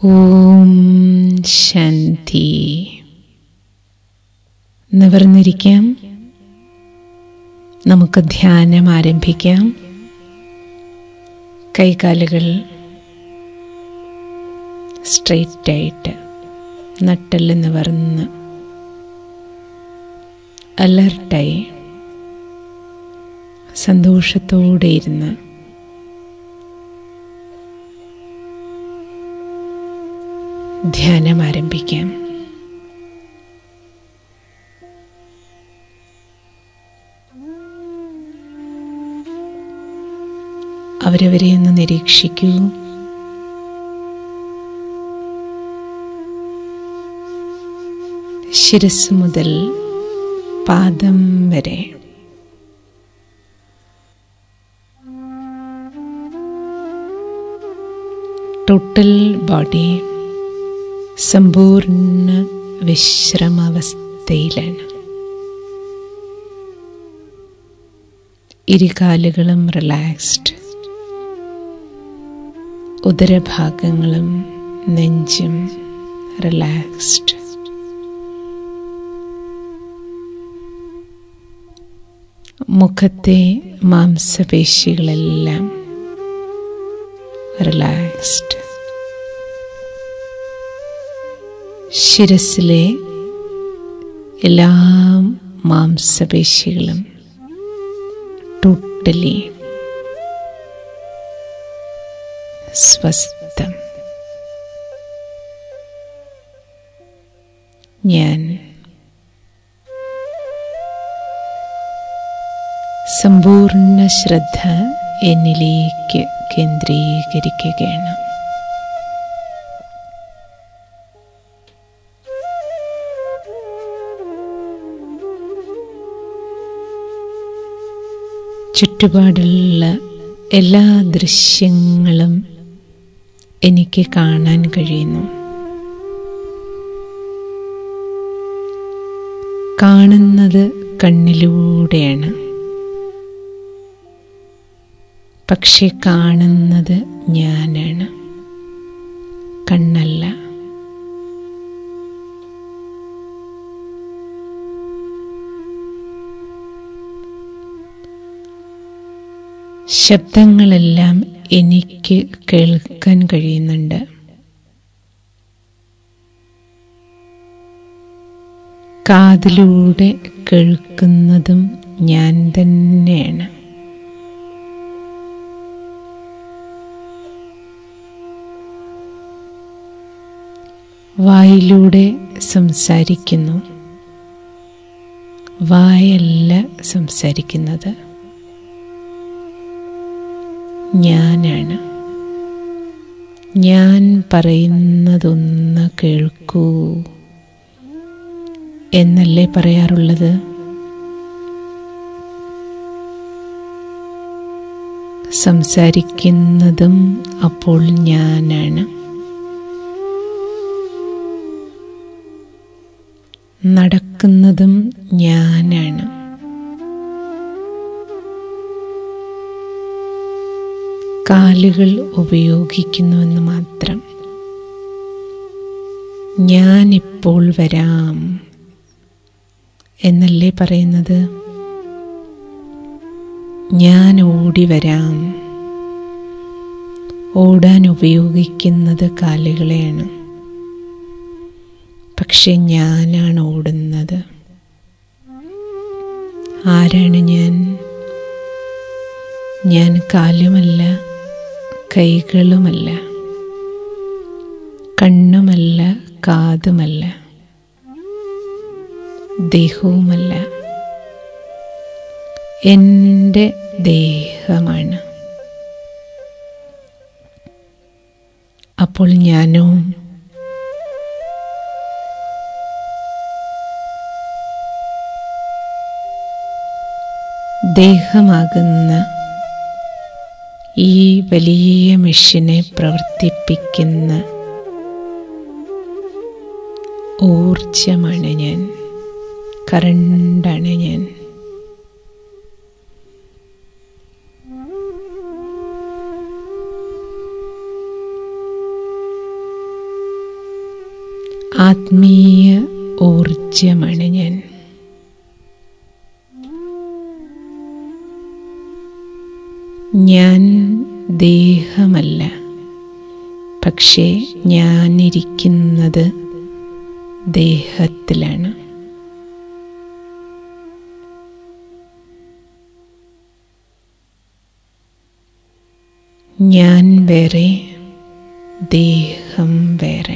ഓം ശാന്തി നിവർന്നിരിക്കാം നമുക്ക് ധ്യാനം ആരംഭിക്കാം കൈകാലുകൾ സ്ട്രെയിറ്റായിട്ട് നട്ടല് നിവർന്ന് അലർട്ടായി സന്തോഷത്തോടെ ഇരുന്ന് ധ്യാനം ആരംഭിക്കാം അവരവരെ ഒന്ന് നിരീക്ഷിക്കൂ ശിരസ് മുതൽ പാദം വരെ ടോട്ടൽ ബോഡി സമ്പൂർണ്ണ വിശ്രമാവസ്ഥയിലാണ് ഇരുകാലുകളും റിലാക്സ്ഡ് ഉദരഭാഗങ്ങളും നെഞ്ചും റിലാക്സ്ഡ് മുഖത്തെ മാംസപേശികളെല്ലാം റിലാക്സ്ഡ് ശിരസിലെ എല്ലാ മാംസപേശികളും ടോട്ടലി സ്വസ്ഥം ഞാൻ സമ്പൂർണ്ണ ശ്രദ്ധ എന്നിലേക്ക് കേന്ദ്രീകരിക്കുകയാണ് ചുറ്റുപാടുള്ള എല്ലാ ദൃശ്യങ്ങളും എനിക്ക് കാണാൻ കഴിയുന്നു കാണുന്നത് കണ്ണിലൂടെയാണ് പക്ഷെ കാണുന്നത് ഞാനാണ് കണ്ണല്ല ശബ്ദങ്ങളെല്ലാം എനിക്ക് കേൾക്കാൻ കഴിയുന്നുണ്ട് കാതിലൂടെ കേൾക്കുന്നതും ഞാൻ തന്നെയാണ് വായിലൂടെ സംസാരിക്കുന്നു വായല്ല സംസാരിക്കുന്നത് ഞാനാണ് ഞാൻ പറയുന്നതൊന്ന് കേൾക്കൂ എന്നല്ലേ പറയാറുള്ളത് സംസാരിക്കുന്നതും അപ്പോൾ ഞാനാണ് നടക്കുന്നതും ഞാനാണ് കാലുകൾ ഉപയോഗിക്കുന്നുവെന്ന് മാത്രം ഞാനിപ്പോൾ വരാം എന്നല്ലേ പറയുന്നത് ഞാൻ ഓടി വരാം ഓടാൻ ഉപയോഗിക്കുന്നത് കാലുകളെയാണ് പക്ഷെ ഞാനാണ് ഓടുന്നത് ആരാണ് ഞാൻ ഞാൻ കാലുമല്ല കൈകളുമല്ല കണ്ണുമല്ല കാതുമല്ല ദേഹവുമല്ല എൻ്റെ ദേഹമാണ് അപ്പോൾ ഞാനോ ദേഹമാകുന്ന ഈ വലിയ മെഷീനെ പ്രവർത്തിപ്പിക്കുന്ന ഊർജമാണ് ഞാൻ കറണ്ടാണ് ഞാൻ ആത്മീയ ഊർജമാണ് ഞാൻ ഞാൻ ദേഹമല്ല പക്ഷേ ഞാനിരിക്കുന്നത് ദേഹത്തിലാണ് ഞാൻ വേറെ ദേഹം വേറെ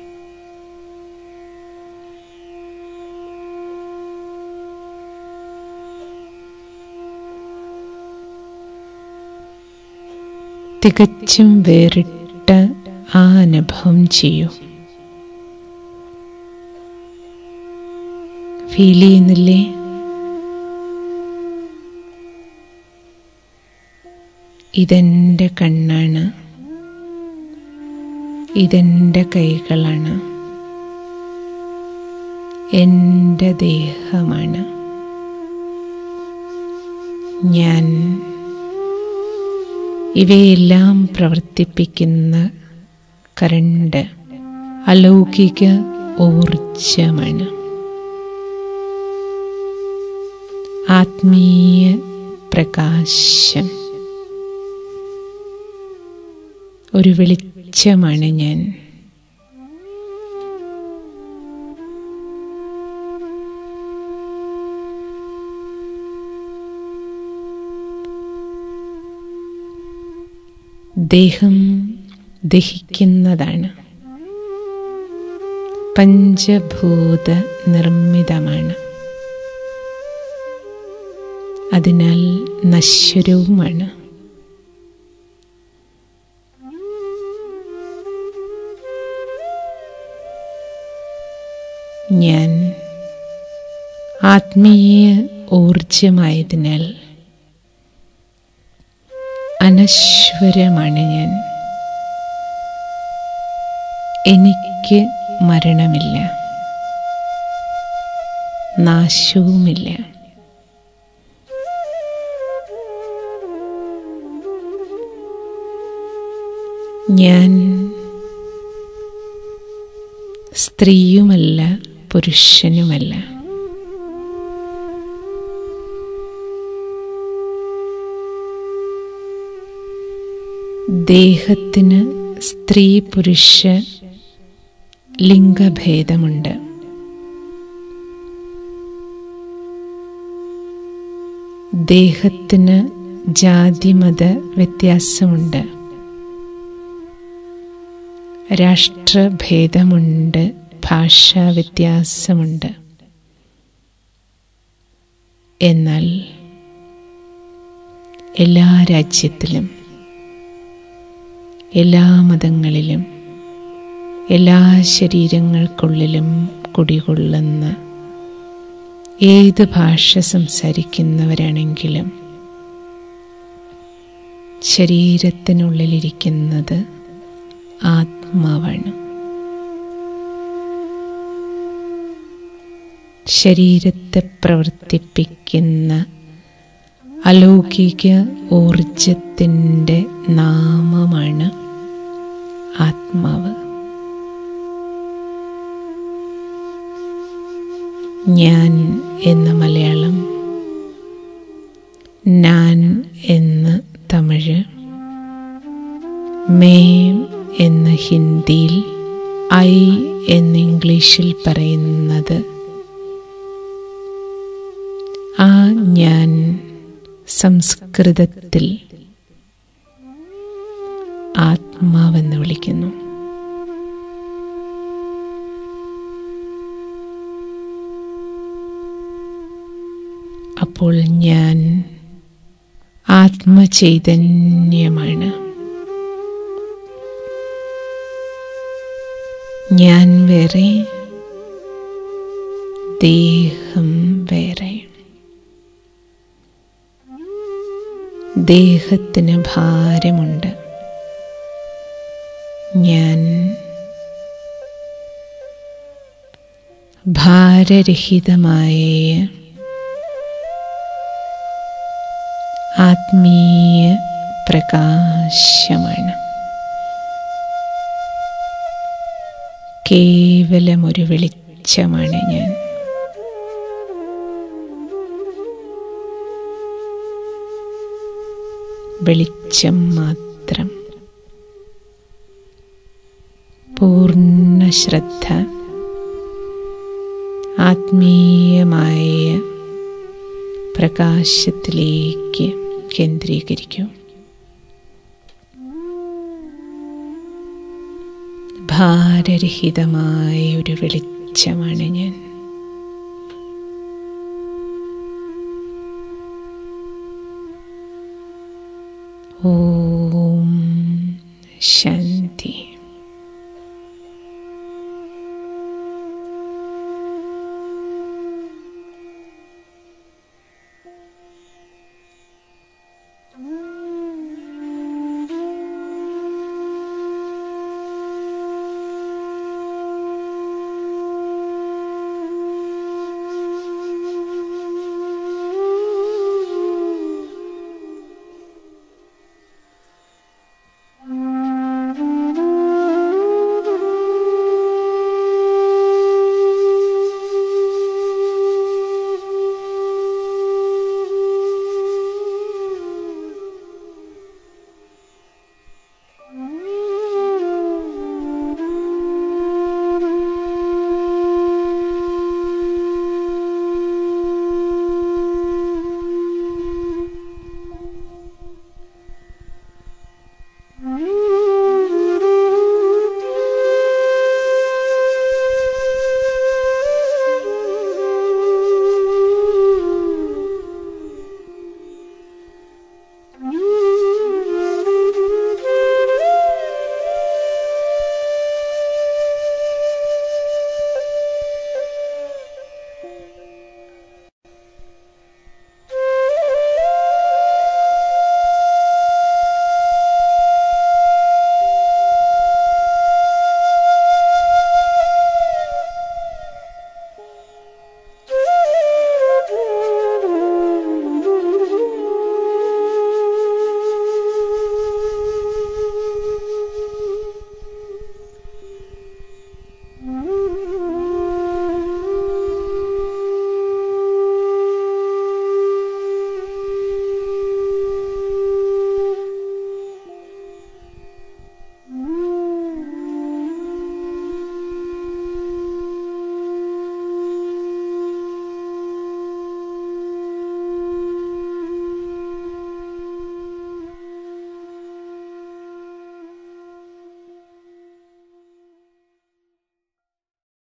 തികച്ചും വേറിട്ട ആ അനുഭവം ചെയ്യൂ ഫീൽ ചെയ്യുന്നില്ലേ ഇതെൻ്റെ കണ്ണാണ് ഇതെൻ്റെ കൈകളാണ് എൻ്റെ ദേഹമാണ് ഞാൻ ഇവയെല്ലാം പ്രവർത്തിപ്പിക്കുന്ന കരണ്ട് അലൗകിക ഊർജമാണ് ആത്മീയ പ്രകാശം ഒരു വെളിച്ചമാണ് ഞാൻ ദേഹം ദഹിക്കുന്നതാണ് പഞ്ചഭൂത നിർമ്മിതമാണ് അതിനാൽ നശ്വരവുമാണ് ഞാൻ ആത്മീയ ഊർജമായതിനാൽ അനശ്വരമാണ് ഞാൻ എനിക്ക് മരണമില്ല നാശവുമില്ല ഞാൻ സ്ത്രീയുമല്ല പുരുഷനുമല്ല ദേഹത്തിന് സ്ത്രീ പുരുഷ ലിംഗഭേദമുണ്ട് ദേഹത്തിന് ജാതിമത വ്യത്യാസമുണ്ട് രാഷ്ട്രഭേദമുണ്ട് ഭാഷാ വ്യത്യാസമുണ്ട് എന്നാൽ എല്ലാ രാജ്യത്തിലും എല്ലാ മതങ്ങളിലും എല്ലാ ശരീരങ്ങൾക്കുള്ളിലും കുടികൊള്ളുന്ന ഏത് ഭാഷ സംസാരിക്കുന്നവരാണെങ്കിലും ശരീരത്തിനുള്ളിലിരിക്കുന്നത് ആത്മാവാണ് ശരീരത്തെ പ്രവർത്തിപ്പിക്കുന്ന അലൗകിക ഊർജത്തിൻ്റെ നാമമാണ് ആത്മാവ് ഞാൻ എന്ന മലയാളം ഞാൻ എന്ന് തമിഴ് മേം എന്ന് ഹിന്ദിയിൽ ഐ എന്ന് ഇംഗ്ലീഷിൽ പറയുന്നത് ആ ഞാൻ സംസ്കൃതത്തിൽ ആത്മാവെന്ന് വിളിക്കുന്നു അപ്പോൾ ഞാൻ ആത്മചൈതന്യമാണ് ഞാൻ വേറെ ദേഹം വേറെ ദേഹത്തിന് ഭാരമുണ്ട് ഞാൻ ഭാരരഹിതമായ ആത്മീയ പ്രകാശമാണ് കേവലം ഒരു വെളിച്ചമാണ് ഞാൻ വെളിച്ചം മാത്രം പൂർണ്ണ ശ്രദ്ധ ആത്മീയമായ പ്രകാശത്തിലേക്ക് കേന്ദ്രീകരിക്കൂ ഭാരരഹിതമായ ഒരു വെളിച്ചമാണ് ഞാൻ ഓം ശാന്തി